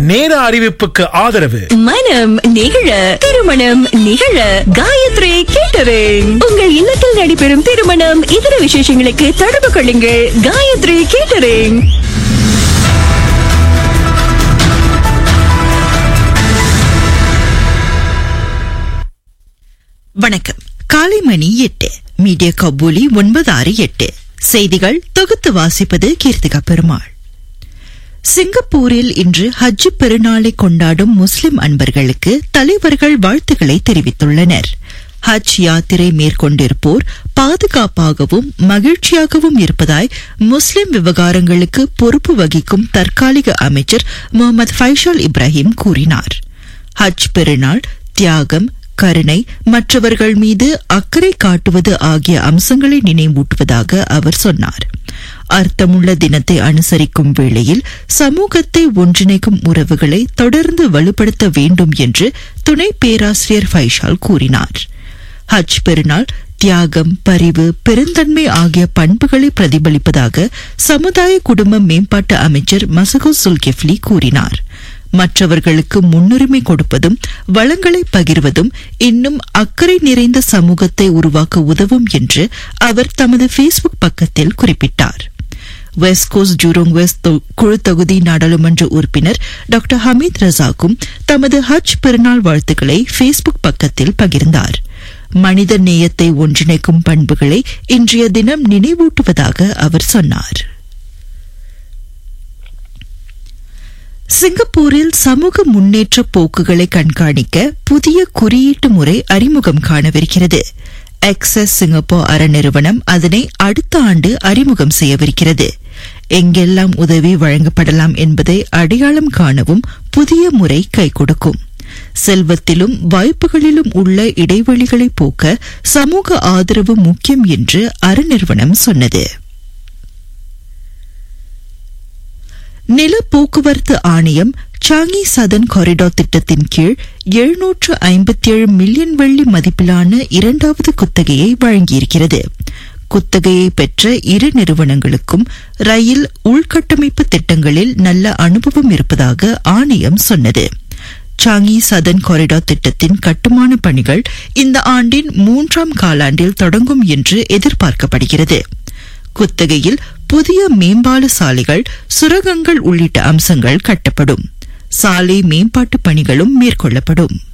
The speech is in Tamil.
நேர அறிவிப்புக்கு ஆதரவு மனம் நிகழ திருமணம் நிகழ காயத்ரி கேட்டரிங் உங்கள் இல்லத்தில் நடைபெறும் திருமணம் இதர விசேஷங்களுக்கு தொடர்பு கொள்ளுங்கள் காயத்ரி கேட்டரிங் வணக்கம் காலை மணி எட்டு மீடியா கபூலி ஒன்பது ஆறு எட்டு செய்திகள் தொகுத்து வாசிப்பது கீர்த்திகா பெருமாள் சிங்கப்பூரில் இன்று ஹஜ் பெருநாளை கொண்டாடும் முஸ்லிம் அன்பர்களுக்கு தலைவர்கள் வாழ்த்துக்களை தெரிவித்துள்ளனர் ஹஜ் யாத்திரை மேற்கொண்டிருப்போர் பாதுகாப்பாகவும் மகிழ்ச்சியாகவும் இருப்பதாய் முஸ்லிம் விவகாரங்களுக்கு பொறுப்பு வகிக்கும் தற்காலிக அமைச்சர் முகமது ஃபைஷால் இப்ராஹிம் கூறினார் ஹஜ் பெருநாள் தியாகம் கருணை மற்றவர்கள் மீது அக்கறை காட்டுவது ஆகிய அம்சங்களை நினைவூட்டுவதாக அவர் சொன்னார் அர்த்தமுள்ள தினத்தை அனுசரிக்கும் வேளையில் சமூகத்தை ஒன்றிணைக்கும் உறவுகளை தொடர்ந்து வலுப்படுத்த வேண்டும் என்று துணை பேராசிரியர் ஃபைஷால் கூறினார் ஹஜ் பெருநாள் தியாகம் பரிவு பெருந்தன்மை ஆகிய பண்புகளை பிரதிபலிப்பதாக சமுதாய குடும்ப மேம்பாட்டு அமைச்சர் மசகோ சுல்கிஃப்லி கூறினார் மற்றவர்களுக்கு முன்னுரிமை கொடுப்பதும் வளங்களை பகிர்வதும் இன்னும் அக்கறை நிறைந்த சமூகத்தை உருவாக்க உதவும் என்று அவர் தமது ஃபேஸ்புக் பக்கத்தில் குறிப்பிட்டார் வெஸ்ட் கோஸ்ட் ஜூரோங் வெஸ்ட் குழு தொகுதி நாடாளுமன்ற உறுப்பினர் டாக்டர் ஹமீத் ரசாக்கும் தமது ஹஜ் பெருநாள் வாழ்த்துக்களை ஃபேஸ்புக் பக்கத்தில் பகிர்ந்தார் மனித நேயத்தை ஒன்றிணைக்கும் பண்புகளை இன்றைய தினம் நினைவூட்டுவதாக அவர் சொன்னார் சிங்கப்பூரில் சமூக முன்னேற்ற போக்குகளை கண்காணிக்க புதிய குறியீட்டு முறை அறிமுகம் காணவிருக்கிறது எக்ஸஸ் சிங்கப்பூர் அறநிறுவனம் அதனை அடுத்த ஆண்டு அறிமுகம் செய்யவிருக்கிறது எங்கெல்லாம் உதவி வழங்கப்படலாம் என்பதை அடையாளம் காணவும் புதிய முறை கை கொடுக்கும் செல்வத்திலும் வாய்ப்புகளிலும் உள்ள இடைவெளிகளை போக்க சமூக ஆதரவு முக்கியம் என்று அறநிறுவனம் சொன்னது நில போக்குவரத்து ஆணையம் சாங்கி சதன் காரிடார் திட்டத்தின் கீழ் எழுநூற்று ஐம்பத்தி ஏழு மில்லியன் வெள்ளி மதிப்பிலான இரண்டாவது குத்தகையை வழங்கியிருக்கிறது குத்தகையை பெற்ற இரு நிறுவனங்களுக்கும் ரயில் உள்கட்டமைப்பு திட்டங்களில் நல்ல அனுபவம் இருப்பதாக ஆணையம் சொன்னது சாங்கி சதன் காரிடார் திட்டத்தின் கட்டுமான பணிகள் இந்த ஆண்டின் மூன்றாம் காலாண்டில் தொடங்கும் என்று எதிர்பார்க்கப்படுகிறது குத்தகையில் புதிய மேம்பால சாலைகள் சுரங்கங்கள் உள்ளிட்ட அம்சங்கள் கட்டப்படும் சாலை மேம்பாட்டு பணிகளும் மேற்கொள்ளப்படும்